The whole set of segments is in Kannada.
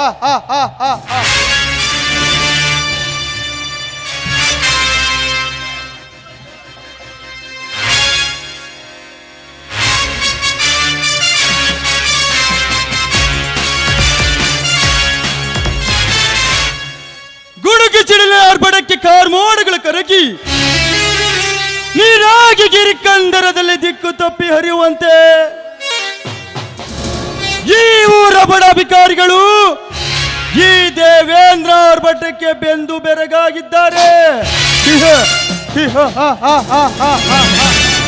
ಹಾ ಹಾ ಹಾ ಹಾ ಹಾ ಗುಡುಗಿ ಸಿಡಿಲ ಆರ್ಭಟಕ್ಕೆ ಕಾರ್ಮೋಡಗಳ ಕರಗಿ ನೀರಾಗಿ ಗಿರಿಕಂದರದಲ್ಲಿ ದಿಕ್ಕು ತಪ್ಪಿ ಹರಿಯುವಂತೆ ಈ ಊರ ಬಡ ಅಧಿಕಾರಿಗಳು ಈ ದೇವೇಂದ್ರ ಆರ್ಭಟಕ್ಕೆ ಬೆಂದು ಬೆರಗಾಗಿದ್ದಾರೆ ಹಿಹ, ಹಿಹ, ಹಾ ಹಾ ಹಾ ಹಾ ಹಾ ಹಾ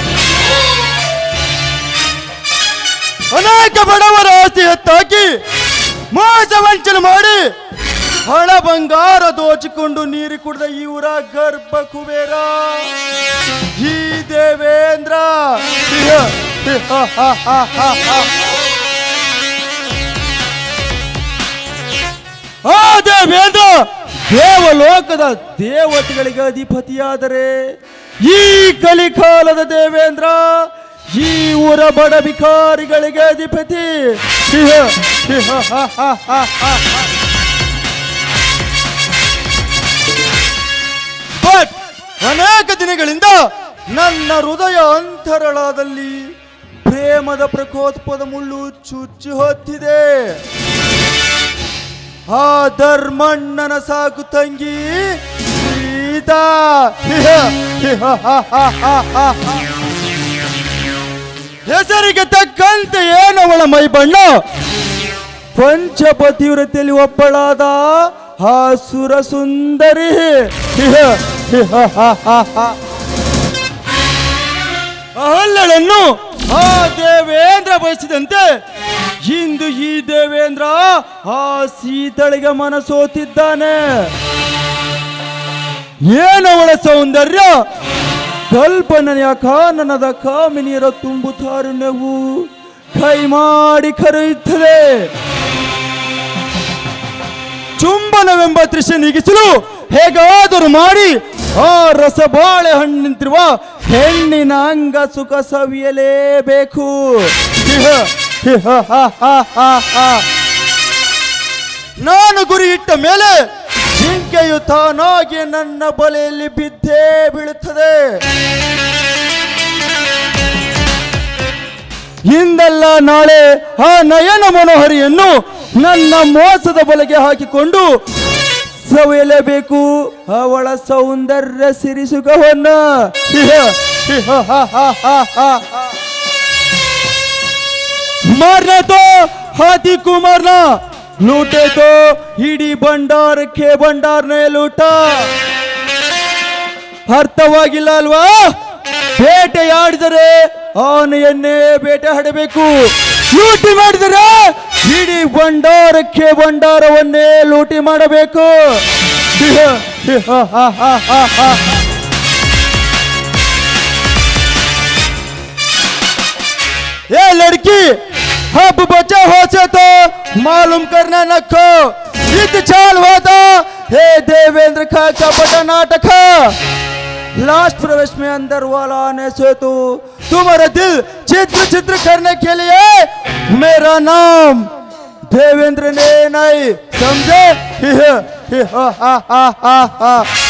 ಅನೇಕ ಬಡವರ ಆಸ್ತಿ ಎತ್ತಾಕಿ ಮೋಸ ವಂಚನೆ ಮಾಡಿ ಹಣ ಬಂಗಾರ ದೋಚಿಕೊಂಡು ನೀರು ಕುಡಿದ ಇವರ ಗರ್ಭ ಕುಬೇರ ಈ ದೇವೇಂದ್ರ ಹಿಹ, ಹಿಹ, ಹಾ ಹಾ ಹಾ ಹಾ ಆ ದೇವೇಂದ್ರ ದೇವಲೋಕದ ದೇವತೆಗಳಿಗೆ ಅಧಿಪತಿಯಾದರೆ ಈ ಕಲಿಕಾಲದ ದೇವೇಂದ್ರ ಈ ಊರ ಬಡ ಭಿಕಾರಿಗಳಿಗೆ ಅಧಿಪತಿ ಹಿಹ, ಹಿಹ, ಹಾ ಹಾ ಹಾ ಹಾ ಹಾ ಬಟ್ ಅನೇಕ ದಿನಗಳಿಂದ ನನ್ನ ಹೃದಯ ಅಂತರಳದಲ್ಲಿ ಪ್ರೇಮದ ಪ್ರಕೋತ್ಪದ ಮುಳ್ಳು ಚುಚ್ಚಿ ಹೊತ್ತಿದೆ ಆ ಧರ್ಮಣ್ಣನ ಸಾಕು ತಂಗಿ ಸೀತಾ ಹಿಹ, ಹಿಹ, ಹಾ ಹಾ ಹಾ ಹಾ ಹಾ ಹೆಸರಿಗೆ ತಕ್ಕಂತೆ ಏನವಳ ಮೈ ಬಣ್ಣ ಪಂಚಪತಿವ್ರತೆಯಲ್ಲಿ ಒಬ್ಬಳಾದ ಆ ಸುರ ಸುಂದರಿ ಹಿಹ, ಹಿಹ, ಹಾ ಹಾ ಹಾ ಅಹಲ್ಯಳನ್ನು ಆ ದೇವೇಂದ್ರ ಬಯಸಿದಂತೆ ಇಂದು ಈ ದೇವೇಂದ್ರ ಆ ಸೀತಳಿಗೆ ಮನಸೋತಿದ್ದಾನೆ ಏನವಳ ಸೌಂದರ್ಯ ಕಲ್ಪನೆಯ ಕಾನನದ ಕಾಮಿನಿಯರ ತುಂಬು ತಾರುಣ್ಯವು ಕೈ ಮಾಡಿ ಕರೆಯುತ್ತದೆ ಚುಂಬನವೆಂಬ ದೃಶ್ಯ ನೀಗಿಸಲು ಹೇಗಾದರೂ ಮಾಡಿ ಆ ರಸ ಬಾಳೆಹಣ್ಣು ನಿಂತಿರುವ ಹೆಣ್ಣಿನ ಅಂಗ ಸುಖ ಸವಿಯಲೇಬೇಕು ಹಿಹ, ಹಿಹ, ಹಾ ಹಾ ಹಾ ಹಾ ನಾನು ಗುರಿ ಇಟ್ಟ ಮೇಲೆ ಜಿಂಕೆಯು ತಾನಾಗಿ ನನ್ನ ಬಲೆಯಲ್ಲಿ ಬಿದ್ದೇ ಬೀಳುತ್ತದೆ ಇಂದಲ್ಲ ನಾಳೆ ಆ ನಯನ ಮನೋಹರಿಯನ್ನು ನನ್ನ ಮೋಸದ ಬಲೆಗೆ ಹಾಕಿಕೊಂಡು ಸವಿಯಲೇಬೇಕು ಅವಳ ಸೌಂದರ್ಯ ಸಿರಿಸುಖವನ್ನ ಹಿಹ, ಹಿಹ, ಹಾ ಹಾ ಹಾ ಹಾ ಹಾ ಮಾರನೆ ತೋ ಹಾತಿ ಕುಮಾರ್ನ ಲೂಟೆ ತೋ ಇಡೀ ಭಂಡಾರಕ್ಕೆ ಭಂಡಾರನೇ ಲೂಟ ಅರ್ಥವಾಗಿಲ್ಲ ಅಲ್ವಾ ಬೇಟೆಯಾಡಿದರೆ ಆನೆಯನ್ನೇ ಬೇಟೆ ಆಡಬೇಕು ಲೂಟಿ ಮಾಡಿದರೆ ಇಡೀ ಭಂಡಾರಕ್ಕೆ ಭಂಡಾರವನ್ನೇ ಲೂಟಿ ಮಾಡಬೇಕು ಹಿಹ, ಹಿಹ, ಹಾ ಹಾ ಹಾ ಹಾ ए लड़की अब बचा हो से तो मालूम करना नखो इत चाल होता हे देवेंद्र का कपटा नाटक लास्ट प्रवेश में अंदर वाला आने से तो तुम्हारा दिल चित्र चित्र करने के लिए मेरा नाम देवेंद्र ने नहीं समझे ಹಿಹ, ಹಿಹ, ಹಾ ಹಾ ಹಾ ಹಾ